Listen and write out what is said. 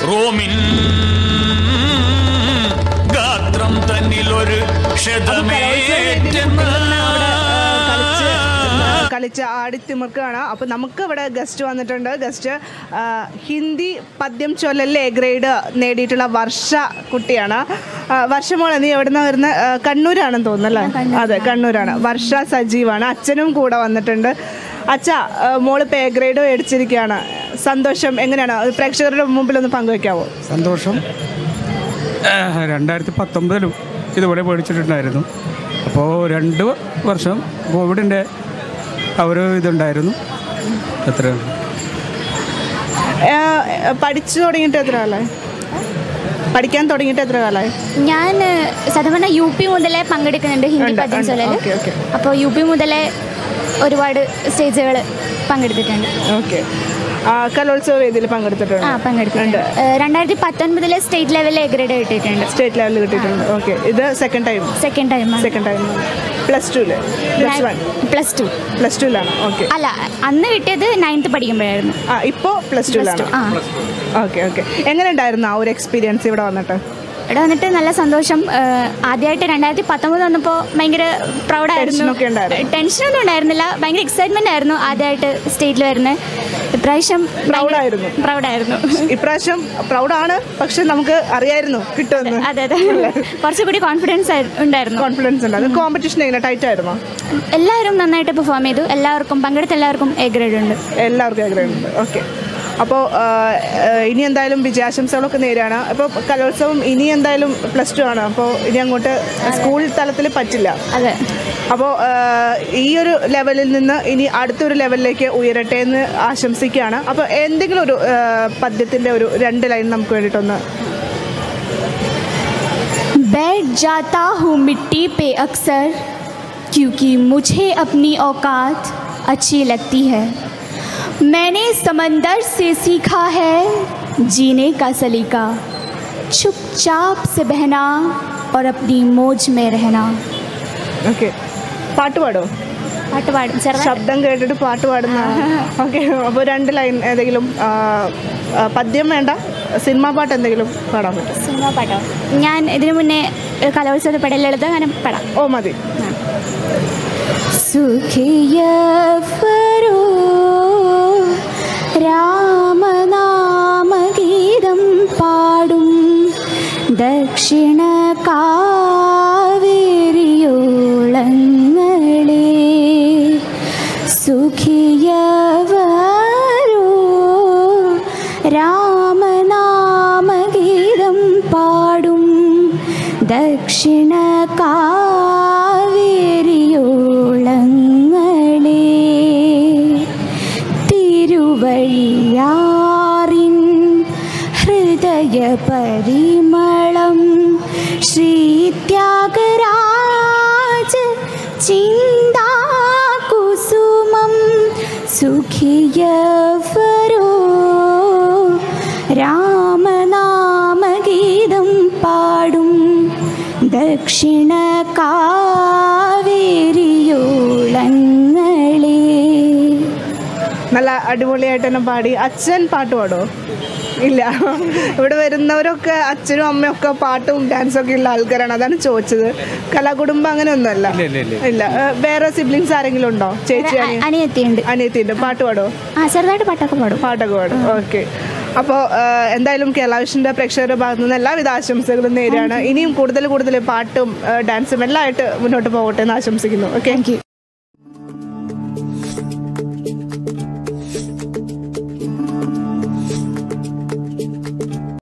റോമിൻ ഗാത്രം തന്നിലൊരു ക്ഷതമേറ്റെന്ന് കളിച്ച് കളിച്ച് ആടിത്തിമിർക്കുകയാണ് അപ്പോൾ നമുക്ക് ഇവിടെ ഗസ്റ്റ് വന്നിട്ടുണ്ട് ഗസ്റ്റ് ഹിന്ദി പദ്യം ചൊല്ലലിൽ എ ഗ്രേഡ് നേടിയിട്ടുള്ള വർഷ കുട്ടിയാണ് ആ, വർഷ മോളെ നീ എവിടെ നിന്ന് വരുന്ന ആ, കണ്ണൂരാണെന്ന് തോന്നുന്നു അല്ലേ അതെ കണ്ണൂരാണ് വർഷ സജീവാണ് അച്ഛനും കൂടെ വന്നിട്ടുണ്ട് അച്ഛ ആ, മോള് ഇപ്പോൾ എ ഗ്രേഡ് മേടിച്ചിരിക്കുകയാണ് സന്തോഷം എങ്ങനെയാണ് പ്രേക്ഷകരുടെ മുമ്പിൽ ഒന്ന് പങ്കുവെക്കാവോ സന്തോഷം ഏഹ്, രണ്ടായിരത്തി പത്തൊമ്പതിലും ഇതുപോലെ മേടിച്ചിട്ടുണ്ടായിരുന്നു അപ്പോൾ രണ്ട് വർഷം കോവിഡിൻ്റെ ആ ഒരു ഇതുണ്ടായിരുന്നു എത്ര ആ, പഠിച്ചു തുടങ്ങിയിട്ട് എത്ര കാലമായി പഠിക്കാൻ തുടങ്ങിയിട്ട് എത്ര കാലമായി ഞാൻ സത്യം പറഞ്ഞാൽ യു പി മുതലേ പങ്കെടുക്കുന്നുണ്ട് ഹിന്ദി ഉണ്ട്, പദ്യം ഉണ്ട്. ചൊല്ലല് ഓക്കെ, ഓക്കെ. അപ്പോൾ യു പി മുതലേ ഒരുപാട് സ്റ്റേജുകൾ പങ്കെടുത്തിട്ടുണ്ട് ഓക്കെ കലോത്സവ വേദിയിൽ പങ്കെടുത്തിട്ടുണ്ട് ആ പങ്കെടുത്തിട്ടുണ്ട് രണ്ടായിരത്തി പത്തൊൻപതിലെ സ്റ്റേറ്റ് ലെവലിൽ എ ഗ്രേഡ് കിട്ടിയിട്ടുണ്ട് സ്റ്റേറ്റ് ലെവലിൽ കിട്ടിയിട്ടുണ്ട് ഓക്കെ ഇത് second time second time second time plus ടുല് plus one plus two plus ടുലാണ് ഓക്കെ അല്ല അന്ന് കിട്ടിയത് നയൻത്ത് പഠിക്കുമ്പോഴായിരുന്നു ആ ഇപ്പോൾ പ്ലസ് ടുലാണ് ആ ഓക്കെ ഓക്കെ എങ്ങനെ ഉണ്ടായിരുന്നു ആ ഒരു എക്സ്പീരിയൻസ് ഇവിടെ വന്നിട്ട് ഇവിടെ വന്നിട്ട് നല്ല സന്തോഷം ഏഹ് ആദ്യമായിട്ട് രണ്ടായിരത്തി പത്തൊമ്പത് വന്നപ്പോൾ ഭയങ്കര പ്രൗഡായിരുന്നു ടെൻഷനൊക്കെ ഉണ്ടായിരുന്നു? ടെൻഷനൊന്നും ഉണ്ടായിരുന്നില്ല ഭയങ്കര എക്സൈറ്റ്മെന്റ് ആയിരുന്നു ആദ്യമായിട്ട് സ്റ്റേജിൽ വരുന്നത് ഇപ്രാവശ്യം Proud ആയിരുന്നു? പ്രൗഡായിരുന്നു ഇപ്രാവശ്യം പ്രൗഡാണ് പക്ഷെ നമുക്ക് അറിയായിരുന്നു കിട്ടുമെന്ന് അതെ അതെ കുറച്ചുകൂടി കോൺഫിഡൻസ് ഉണ്ടായിരുന്നു കോൺഫിഡൻസ് ഉണ്ട് അത് കോമ്പറ്റീഷൻ എങ്ങനെ ടൈറ്റ് ആയിരുന്നോ എല്ലാവരും നന്നായിട്ട് പെർഫോം ചെയ്തു എല്ലാവർക്കും പങ്കെടുത്ത എല്ലാവർക്കും എ ഗ്രേഡ് ഉണ്ട് എല്ലാവർക്കും ആഗ്രഹമുണ്ട് ഓക്കെ അപ്പോൾ ഇനി എന്തായാലും വിജയാശംസകളൊക്കെ നേരാണ് അപ്പോൾ കലോത്സവം ഇനി എന്തായാലും പ്ലസ് ടു ആണ് അപ്പോൾ ഇനി അങ്ങോട്ട് സ്കൂൾ തലത്തിൽ പറ്റില്ല അതെ അപ്പോൾ ഈ ഒരു ലെവലിൽ നിന്ന് ഇനി അടുത്തൊരു ലെവലിലേക്ക് ഉയരട്ടെ എന്ന് ആശംസിക്കുകയാണ് അപ്പോൾ എന്തെങ്കിലും ഒരു പദ്യത്തിൻ്റെ ഒരു രണ്ട് ലൈൻ നമുക്ക് വേണ്ടിയിട്ടൊന്ന് बैठ जाता हूँ मिट्टी पे अक्सर क्योंकि मुझे अपनी औकात अच्छी लगती है मैंने समंदर से सीखा है जीने का सलीका चुपचाप से बहना और अपनी मौज में रहना ഓക്കെ പാട്ട് പാടോ പാട്ട് പാടും ചെറുതായി ശബ്ദം കേട്ടിട്ട് പാട്ട് പാടുന്ന ഓക്കെ അപ്പോൾ രണ്ട് ലൈൻ ഏതെങ്കിലും ആ, ആ, പദ്യം വേണ്ട സിനിമാ പാട്ട് എന്തെങ്കിലും പാടാൻ പറ്റും സിനിമ പാട്ടോ ഞാൻ ഇതിനു മുന്നേ ഒരു കലോത്സവത്തിൽ പാടിയ ലളിതഗാനം പാടാം ഓ മതി സുഖിയവരോ രാമനാമഗീതം പാടും ദക്ഷിണ കാവേരിയോളങ്ങളെ സുഖിയവരോ രാമനാമഗീതം പാടും ദക്ഷിണ കാവേരിയോളങ്ങളെ തിരുവഴിയാറിൻ ഹൃദയ പരിമളം ശ്രീത്യാഗരാജ ചിന്താകുസുമം സുഖിയവരോ രാമനാമഗീതം പാടും ദക്ഷിണ കാവേരിയോളങ്ങളെ നല്ല അടിപൊളിയായിട്ട് തന്നെ പാടി അച്ഛൻ പാട്ട് പാടോ ഇല്ല ഇവിടെ വരുന്നവരൊക്കെ അച്ഛനും അമ്മയും ഒക്കെ പാട്ടും ഡാൻസും ഒക്കെ ഉള്ള ആൾക്കാരാണ് അതാണ് ചോദിച്ചത് കലാകുടുംബം അങ്ങനെ ഒന്നുമല്ല ഇല്ല, ഇല്ല, ഇല്ല. ഇല്ല ഏ, വേറെ സിബ്ലിങ്സ് ആരെങ്കിലും ഉണ്ടോ ചേച്ചി അനിയൻ അനിയത്തിയുണ്ട് അനിയത്തിയുണ്ട് പാട്ട് പാടോ ആ ചെറുതായിട്ട് പാട്ടൊക്കെ പാടും പാട്ടൊക്കെ പാടും ഓക്കെ അപ്പോൾ എന്തായാലും കേരളാവിഷൻ്റെ പ്രേക്ഷകരുടെ ഭാഗത്തു നിന്ന് എല്ലാവിധ ആശംസകളും നേരെയാണ് ഇനിയും കൂടുതൽ കൂടുതൽ പാട്ടും ഏ, ഡാൻസും എല്ലാം ആയിട്ട് മുന്നോട്ട് പോകട്ടെ എന്ന് ആശംസിക്കുന്നു ഓക്കെ